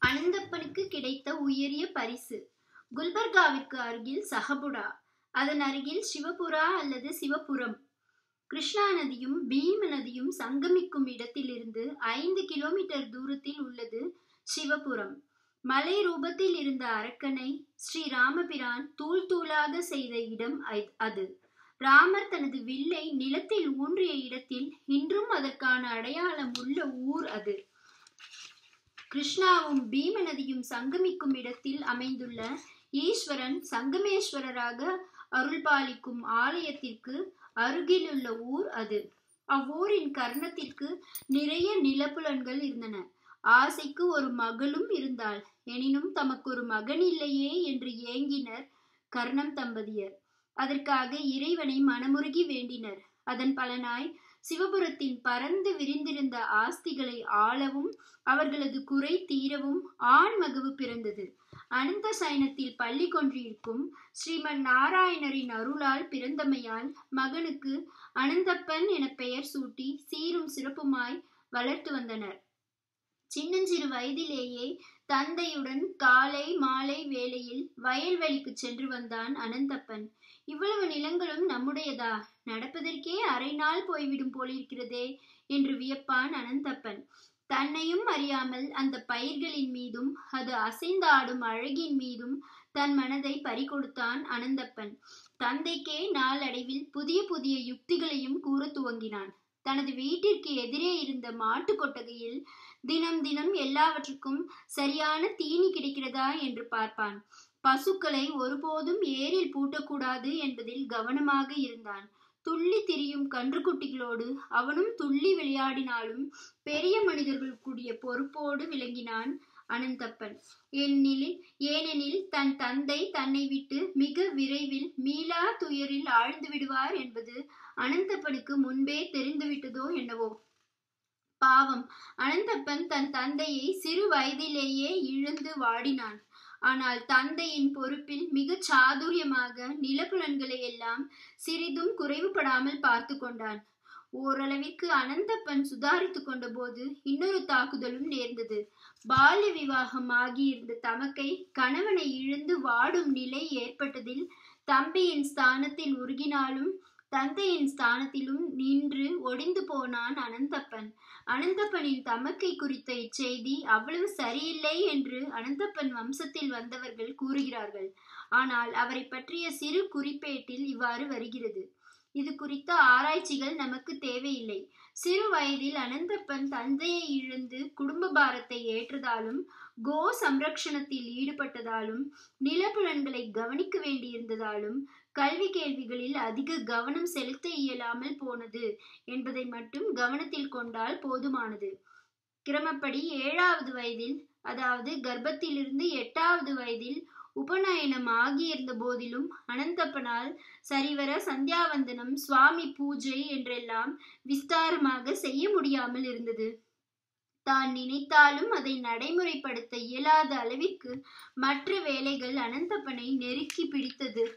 அனந்தப்பனுக்கு கிடைத்த உயரிய பரிசு குல்பர்காவிற்கு அருகில் சஹபுடா அதன் அருகில் சிவபுரா அல்லது சிவபுரம் கிருஷ்ணா நதியும் பீம நதியும் சங்கமிக்கும் இடத்திலிருந்து ஐந்து கிலோமீட்டர் தூரத்தில் உள்ளது சிவபுரம் மலை ரூபத்தில் இருந்த அரக்கனை ஸ்ரீ ராமபிரான் தூள் தூளாக செய்த இடம் அது ராமர் தனது வில்லை நிலத்தில் ஊன்றிய இடத்தில் இன்றும் அதற்கான அடையாளம் உள்ள ஊர் அது கிருஷ்ணாவும் பீம நதியும் சங்கமிக்கும் இடத்தில் அமைந்துள்ள ஈஸ்வரன் சங்கமேஸ்வரராக அருள்பாலிக்கும் ஆலயத்திற்கு அருகிலுள்ள ஊர் அது அவ்வூரின் கர்ணத்திற்கு நிறைய நிலப்புலன்கள் இருந்தன ஆசைக்கு ஒரு மகளும் இருந்தாள் எனினும் தமக்கு ஒரு மகன் இல்லையே என்று ஏங்கினர் கர்ணம் தம்பதியர் அதற்காக இறைவனை மனமுருகி வேண்டினர் அதன் பலனாய் சிவபுரத்தின் பறந்து விரிந்திருந்த ஆஸ்திகளை ஆளவும் அவர்களது குறை தீரவும் ஆண் மகவு பிறந்தது அனந்த சயனத்தில் பள்ளி கொன்றிருக்கும் ஸ்ரீமன் நாராயணரின் அருளால் பிறந்தமையால் மகனுக்கு அனந்தப்பன் என பெயர் சூட்டி சீரும் சிறப்புமாய் வளர்த்து வந்தனர் சின்னஞ்சிறு வயதிலேயே தந்தையுடன் காலை மாலை வேளையில் வயல்வெளிக்கு சென்று வந்தான் அனந்தப்பன் இவ்வளவு நிலங்களும் நம்முடையதா நடப்பதற்கே அரை நாள் போய்விடும் போலிருக்கிறதே என்று வியப்பான் அனந்தப்பன் தன்னையும் அறியாமல் அந்த பயிர்களின் மீதும் அது அசைந்தாடும் அழகின் மீதும் தன் மனதை பறிகொடுத்தான் அனந்தப்பன் தந்தைக்கே நாளடைவில் புதிய புதிய யுக்திகளையும் கூற துவங்கினான் தனது வீட்டிற்கு எதிரே இருந்த மாட்டு கொட்டகையில் தினம் தினம் எல்லாவற்றுக்கும் சரியான தீனி கிடைக்கிறதா என்று பார்ப்பான் பசுக்களை ஒருபோதும் ஏரில் பூட்டக்கூடாது என்பதில் கவனமாக இருந்தான் துள்ளி திரியும் கன்றுக்குட்டிகளோடு அவனும் துள்ளி விளையாடினாலும் பெரிய மனிதர்கள் கூடிய பொறுப்போடு விளங்கினான் அனந்தப்பன் ஏனெனில் ஏனெனில் தன் தந்தை தன்னை விட்டு மிக விரைவில் மீளா துயரில் ஆழ்ந்து விடுவார் என்பது அனந்தப்பனுக்கு முன்பே தெரிந்துவிட்டதோ என்னவோ பாவம் அனந்தப்பன் தன் தந்தையை சிறு வயதிலேயே இழந்து வாடினான் ஆனால் தந்தையின் பொறுப்பில் மிகச் சாதுரியமாக நிலப்புலன்களை எல்லாம் சிறிதும் குறைவுபடாமல் பார்த்து கொண்டான் ஓரளவிற்கு அனந்தப்பன் சுதாரித்து கொண்ட போது இன்னொரு தாக்குதலும் நேர்ந்தது பால்ய விவாகம் ஆகியிருந்த தமக்கை கணவனை இழந்து வாடும் நிலை ஏற்பட்டதில் தம்பியின் ஸ்தானத்தில் உருகினாலும் தந்தையின் ஸ்தானத்திலும் நின்று ஒடிந்து போனான் அனந்தப்பன் அனந்தப்பனின் தமக்கை குறித்த இச்செய்தி அவ்வளவு சரியில்லை என்று அனந்தப்பன் வம்சத்தில் வந்தவர்கள் கூறுகிறார்கள் ஆனால் அவரை பற்றிய சிறு குறிப்பேட்டில் இவ்வாறு வருகிறது இது குறித்த ஆராய்ச்சிகள் நமக்கு தேவையில்லை சிறு வயதில் அனந்தப்பன் தந்தையை இழந்து குடும்ப பாரத்தை ஏற்றதாலும் கோ சம்ரக்ஷணத்தில் ஈடுபட்டதாலும் நிலப்புலன்களை கவனிக்க வேண்டியிருந்ததாலும் கல்வி கேள்விகளில் அதிக கவனம் செலுத்த இயலாமல் போனது என்பதை மட்டும் கவனத்தில் கொண்டால் போதுமானது கிரமப்படி ஏழாவது வயதில் அதாவது கர்ப்பத்திலிருந்து எட்டாவது வயதில் உபநயனம் ஆகியிருந்த போதிலும் அனந்தப்பனால் சரிவர சந்தியாவந்தனம் சுவாமி பூஜை என்றெல்லாம் விஸ்தாரமாக செய்ய முடியாமல் இருந்தது தான் நினைத்தாலும் அதை நடைமுறைப்படுத்த இயலாத அளவிற்கு மற்ற வேலைகள் அனந்தப்பனை நெருக்கி பிடித்தது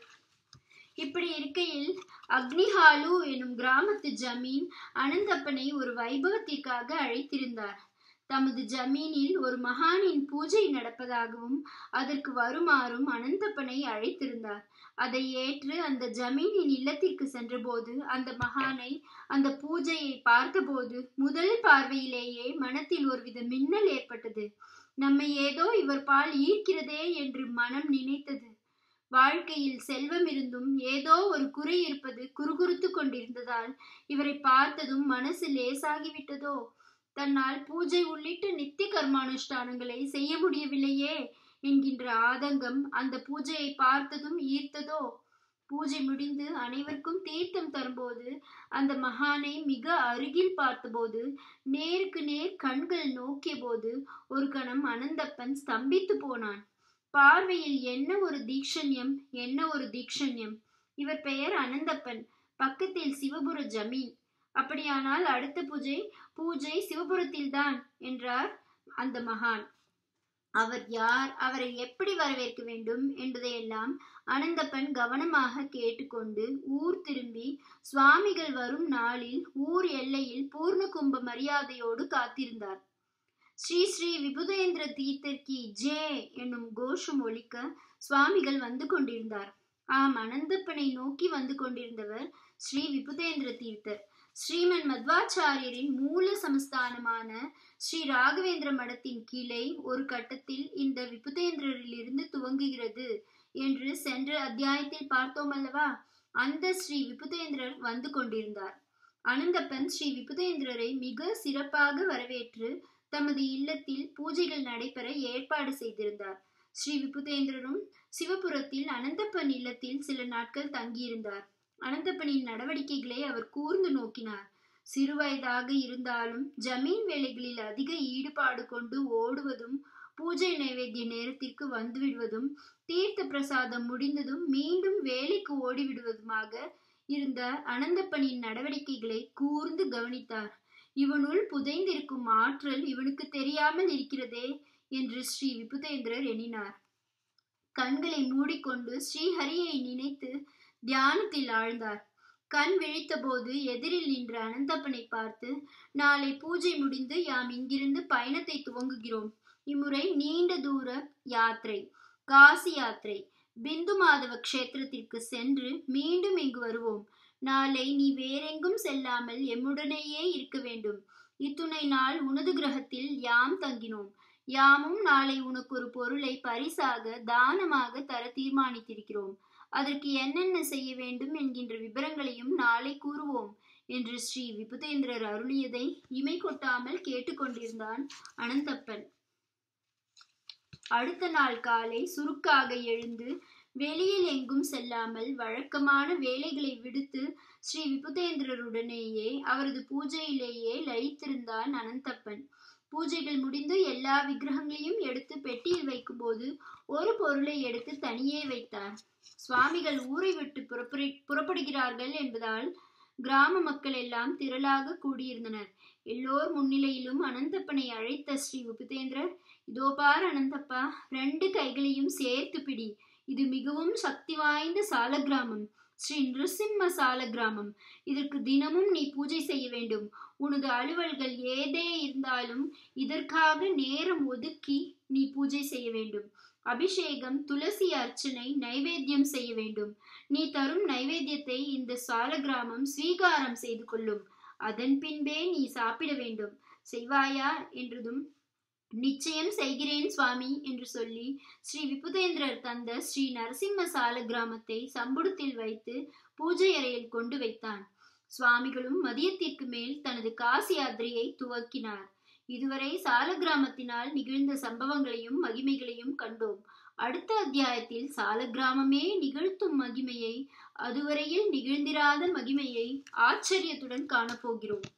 இப்படி இருக்கையில் அக்னிஹாலு எனும் கிராமத்து ஜமீன் அனந்தப்பனை ஒரு வைபவத்திற்காக அழைத்திருந்தார் தமது ஜமீனில் ஒரு மகானின் பூஜை நடப்பதாகவும் அதற்கு வருமாறும் அனந்தப்பனை அழைத்திருந்தார் அதை ஏற்று அந்த ஜமீனின் இல்லத்திற்கு சென்றபோது அந்த மகானை அந்த பூஜையை பார்த்தபோது முதல் பார்வையிலேயே மனத்தில் ஒருவித மின்னல் ஏற்பட்டது நம்மை ஏதோ இவர் பால் ஈர்க்கிறதே என்று மனம் நினைத்தது வாழ்க்கையில் செல்வம் இருந்தும் ஏதோ ஒரு குறை இருப்பது குறுகுறுத்து கொண்டிருந்ததால் இவரை பார்த்ததும் மனசு லேசாகிவிட்டதோ தன்னால் பூஜை உள்ளிட்ட நித்திய கர்மானுஷ்டானங்களை செய்ய முடியவில்லையே என்கின்ற ஆதங்கம் அந்த பூஜையை பார்த்ததும் ஈர்த்ததோ பூஜை முடிந்து அனைவருக்கும் தீர்த்தம் தரும்போது அந்த மகானை மிக அருகில் பார்த்தபோது நேருக்கு நேர் கண்கள் நோக்கிய போது ஒரு கணம் அனந்தப்பன் ஸ்தம்பித்து போனான் பார்வையில் என்ன ஒரு தீக்ஷண்யம் என்ன ஒரு தீக்ஷண்யம் இவர் பெயர் அனந்தப்பன் பக்கத்தில் சிவபுர ஜமீன் அப்படியானால் அடுத்த பூஜை பூஜை சிவபுரத்தில்தான் என்றார் அந்த மகான் அவர் யார் அவரை எப்படி வரவேற்க வேண்டும் என்பதையெல்லாம் அனந்தப்பன் கவனமாக கேட்டுக்கொண்டு ஊர் திரும்பி சுவாமிகள் வரும் நாளில் ஊர் எல்லையில் பூர்ண கும்ப மரியாதையோடு காத்திருந்தார் ஸ்ரீ ஸ்ரீ விபுதேந்திர தீர்த்தர்கி ஜே என்னும் கோஷம் ஒலிக்க சுவாமிகள் வந்து கொண்டிருந்தார் ஆம் அனந்தப்பனை நோக்கி வந்து கொண்டிருந்தவர் ஸ்ரீ விபுதேந்திர தீர்த்தர் ஸ்ரீமன் மத்வாச்சாரியரின் மூல சமஸ்தானமான ஸ்ரீ ராகவேந்திர மடத்தின் கிளை ஒரு கட்டத்தில் இந்த விபுதேந்திரரிலிருந்து துவங்குகிறது என்று சென்ற அத்தியாயத்தில் பார்த்தோம் அல்லவா அந்த ஸ்ரீ விபுதேந்திரர் வந்து கொண்டிருந்தார் அனந்தப்பன் ஸ்ரீ விபுதேந்திரரை மிக சிறப்பாக வரவேற்று தமது இல்லத்தில் பூஜைகள் நடைபெற ஏற்பாடு செய்திருந்தார் ஸ்ரீ விபுதேந்திரரும் சிவபுரத்தில் அனந்தப்பன் இல்லத்தில் சில நாட்கள் தங்கியிருந்தார் அனந்தப்பனின் நடவடிக்கைகளை அவர் கூர்ந்து நோக்கினார் சிறுவயதாக இருந்தாலும் ஜமீன் வேலைகளில் அதிக ஈடுபாடு கொண்டு ஓடுவதும் பூஜை நைவேத்திய நேரத்திற்கு வந்துவிடுவதும் தீர்த்த பிரசாதம் முடிந்ததும் மீண்டும் வேலைக்கு ஓடிவிடுவதுமாக இருந்த அனந்தப்பனின் நடவடிக்கைகளை கூர்ந்து கவனித்தார் இவனுள் புதைந்திருக்கும் ஆற்றல் இவனுக்கு தெரியாமல் இருக்கிறதே என்று ஸ்ரீ விபுதேந்திரர் எண்ணினார் கண்களை மூடிக்கொண்டு ஸ்ரீஹரியை நினைத்து தியானத்தில் ஆழ்ந்தார் கண் விழித்தபோது எதிரில் நின்ற அனந்தப்பனை பார்த்து நாளை பூஜை முடிந்து யாம் இங்கிருந்து பயணத்தை துவங்குகிறோம் இம்முறை நீண்ட தூர யாத்திரை காசி யாத்திரை பிந்து மாதவ க்ஷேத்திரத்திற்கு சென்று மீண்டும் இங்கு வருவோம் நாளை நீ வேறெங்கும் செல்லாமல் எம்முடனேயே இருக்க வேண்டும் இத்துணை நாள் உனது கிரகத்தில் யாம் தங்கினோம் யாமும் நாளை உனக்கு ஒரு பொருளை பரிசாக தானமாக தர தீர்மானித்திருக்கிறோம் அதற்கு என்னென்ன செய்ய வேண்டும் என்கின்ற விவரங்களையும் நாளை கூறுவோம் என்று ஸ்ரீ விபுதேந்திரர் அருளியதை இமை கொட்டாமல் கேட்டுக்கொண்டிருந்தான் அனந்தப்பன் அடுத்த நாள் காலை சுருக்காக எழுந்து வெளியில் எங்கும் செல்லாமல் வழக்கமான வேலைகளை விடுத்து ஸ்ரீ விபுதேந்திரருடனேயே அவரது பூஜையிலேயே லயித்திருந்தான் அனந்தப்பன் பூஜைகள் முடிந்து எல்லா விக்கிரகங்களையும் எடுத்து பெட்டியில் வைக்கும்போது ஒரு பொருளை எடுத்து தனியே வைத்தார் சுவாமிகள் ஊரை விட்டு புறப்படு புறப்படுகிறார்கள் என்பதால் கிராம மக்கள் எல்லாம் திரளாக கூடியிருந்தனர் எல்லோர் முன்னிலையிலும் அனந்தப்பனை அழைத்த ஸ்ரீ உபதேந்திரர் இதோ பார் அனந்தப்பா ரெண்டு கைகளையும் சேர்த்து பிடி இது மிகவும் சக்தி வாய்ந்த சால கிராமம் ஸ்ரீ நிருசிம்ம சால கிராமம் இதற்கு தினமும் நீ பூஜை செய்ய வேண்டும் உனது அலுவல்கள் ஏதே இருந்தாலும் இதற்காக நேரம் ஒதுக்கி நீ பூஜை செய்ய வேண்டும் அபிஷேகம் துளசி அர்ச்சனை நைவேத்தியம் செய்ய வேண்டும் நீ தரும் நைவேத்தியத்தை இந்த சால கிராமம் ஸ்வீகாரம் செய்து கொள்ளும் அதன் பின்பே நீ சாப்பிட வேண்டும் செய்வாயா என்றதும் நிச்சயம் செய்கிறேன் சுவாமி என்று சொல்லி ஸ்ரீ விபுதேந்திரர் தந்த ஸ்ரீ நரசிம்ம சால கிராமத்தை சம்புடத்தில் வைத்து பூஜை அறையில் கொண்டு வைத்தான் சுவாமிகளும் மதியத்திற்கு மேல் தனது காசி யாத்திரையை துவக்கினார் இதுவரை சால கிராமத்தினால் நிகழ்ந்த சம்பவங்களையும் மகிமைகளையும் கண்டோம் அடுத்த அத்தியாயத்தில் சால கிராமமே நிகழ்த்தும் மகிமையை அதுவரையில் நிகழ்ந்திராத மகிமையை ஆச்சரியத்துடன் காணப்போகிறோம்